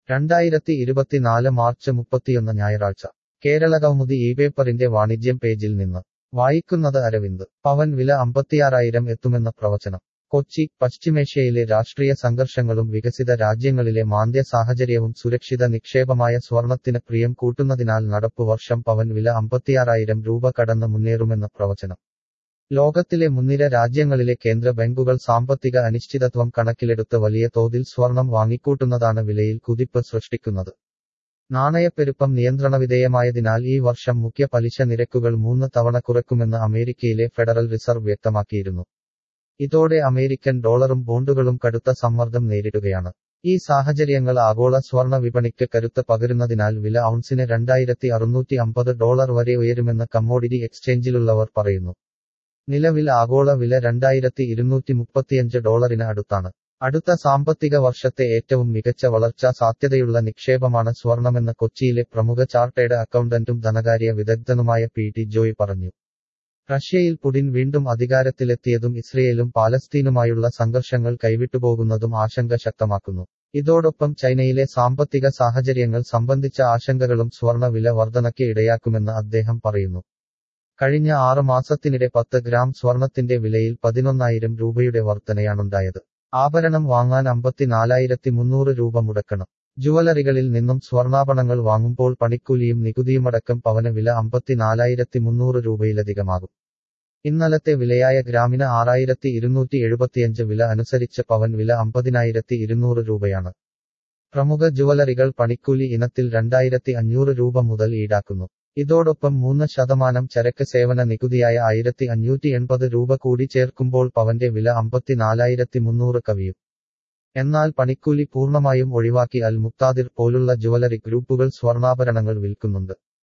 രണ്ടായിരത്തി ഇരുപത്തിനാല് മാർച്ച് മുപ്പത്തിയൊന്ന് ഞായറാഴ്ച കേരള കൗമുദി ഈ പേപ്പറിന്റെ വാണിജ്യം പേജിൽ നിന്ന് വായിക്കുന്നത് അരവിന്ദ് പവൻ വില അമ്പത്തിയാറായിരം എത്തുമെന്ന പ്രവചനം കൊച്ചി പശ്ചിമേഷ്യയിലെ രാഷ്ട്രീയ സംഘർഷങ്ങളും വികസിത രാജ്യങ്ങളിലെ മാന്ദ്യ സാഹചര്യവും സുരക്ഷിത നിക്ഷേപമായ സ്വർണത്തിന് പ്രിയം കൂട്ടുന്നതിനാൽ നടപ്പു വർഷം പവൻ വില അമ്പത്തിയാറായിരം രൂപ കടന്ന് മുന്നേറുമെന്ന പ്രവചനം ലോകത്തിലെ മുൻനിര രാജ്യങ്ങളിലെ കേന്ദ്ര ബാങ്കുകൾ സാമ്പത്തിക അനിശ്ചിതത്വം കണക്കിലെടുത്ത് വലിയ തോതിൽ സ്വർണം വാങ്ങിക്കൂട്ടുന്നതാണ് വിലയിൽ കുതിപ്പ് സൃഷ്ടിക്കുന്നത് നാണയപ്പെരുപ്പം നിയന്ത്രണവിധേയമായതിനാൽ ഈ വർഷം മുഖ്യ പലിശ നിരക്കുകൾ മൂന്ന് തവണ കുറയ്ക്കുമെന്ന് അമേരിക്കയിലെ ഫെഡറൽ റിസർവ് വ്യക്തമാക്കിയിരുന്നു ഇതോടെ അമേരിക്കൻ ഡോളറും ബോണ്ടുകളും കടുത്ത സമ്മർദ്ദം നേരിടുകയാണ് ഈ സാഹചര്യങ്ങൾ ആഗോള സ്വർണ വിപണിക്ക് കരുത്ത് പകരുന്നതിനാൽ വില ഔൺസിന് രണ്ടായിരത്തി അറുന്നൂറ്റി അമ്പത് ഡോളർ വരെ ഉയരുമെന്ന് കമ്മോഡിറ്റി എക്സ്ചേഞ്ചിലുള്ളവർ പറയുന്നു നിലവിൽ ആഗോള വില രണ്ടായിരത്തി ഇരുന്നൂറ്റി മുപ്പത്തിയഞ്ച് ഡോളറിന് അടുത്താണ് അടുത്ത സാമ്പത്തിക വർഷത്തെ ഏറ്റവും മികച്ച വളർച്ചാ സാധ്യതയുള്ള നിക്ഷേപമാണ് സ്വർണമെന്ന് കൊച്ചിയിലെ പ്രമുഖ ചാർട്ടേഡ് അക്കൗണ്ടന്റും ധനകാര്യ വിദഗ്ധനുമായ പി ടി ജോയ് പറഞ്ഞു റഷ്യയിൽ പുടിൻ വീണ്ടും അധികാരത്തിലെത്തിയതും ഇസ്രയേലും പാലസ്തീനുമായുള്ള സംഘർഷങ്ങൾ കൈവിട്ടുപോകുന്നതും ആശങ്ക ശക്തമാക്കുന്നു ഇതോടൊപ്പം ചൈനയിലെ സാമ്പത്തിക സാഹചര്യങ്ങൾ സംബന്ധിച്ച ആശങ്കകളും സ്വർണ വില വർധനയ്ക്ക് ഇടയാക്കുമെന്ന് അദ്ദേഹം പറയുന്നു കഴിഞ്ഞ ആറ് മാസത്തിനിടെ പത്ത് ഗ്രാം സ്വർണത്തിന്റെ വിലയിൽ പതിനൊന്നായിരം രൂപയുടെ വർധനയാണുണ്ടായത് ആഭരണം വാങ്ങാൻ അമ്പത്തിനാലായിരത്തി മുന്നൂറ് രൂപ മുടക്കണം ജുവലറികളിൽ നിന്നും സ്വർണ്ണാഭരണങ്ങൾ വാങ്ങുമ്പോൾ പണിക്കൂലിയും നികുതിയുമടക്കം പവന് വില അമ്പത്തിനാലായിരത്തി മുന്നൂറ് രൂപയിലധികമാകും ഇന്നലത്തെ വിലയായ ഗ്രാമിന് ആറായിരത്തി ഇരുന്നൂറ്റി എഴുപത്തിയഞ്ച് വില അനുസരിച്ച് പവൻ വില അമ്പതിനായിരത്തി ഇരുന്നൂറ് രൂപയാണ് പ്രമുഖ ജുവലറികൾ പണിക്കൂലി ഇനത്തിൽ രണ്ടായിരത്തി അഞ്ഞൂറ് രൂപ മുതൽ ഈടാക്കുന്നു ഇതോടൊപ്പം മൂന്ന് ശതമാനം ചരക്ക് സേവന നികുതിയായ ആയിരത്തി അഞ്ഞൂറ്റി എൺപത് രൂപ കൂടി ചേർക്കുമ്പോൾ പവന്റെ വില അമ്പത്തിനാലായിരത്തി മുന്നൂറ് കവിയും എന്നാൽ പണിക്കൂലി പൂർണ്ണമായും ഒഴിവാക്കി അൽ മുക്താദിർ പോലുള്ള ജുവലറി ഗ്രൂപ്പുകൾ സ്വർണ്ണാഭരണങ്ങൾ വിൽക്കുന്നുണ്ട്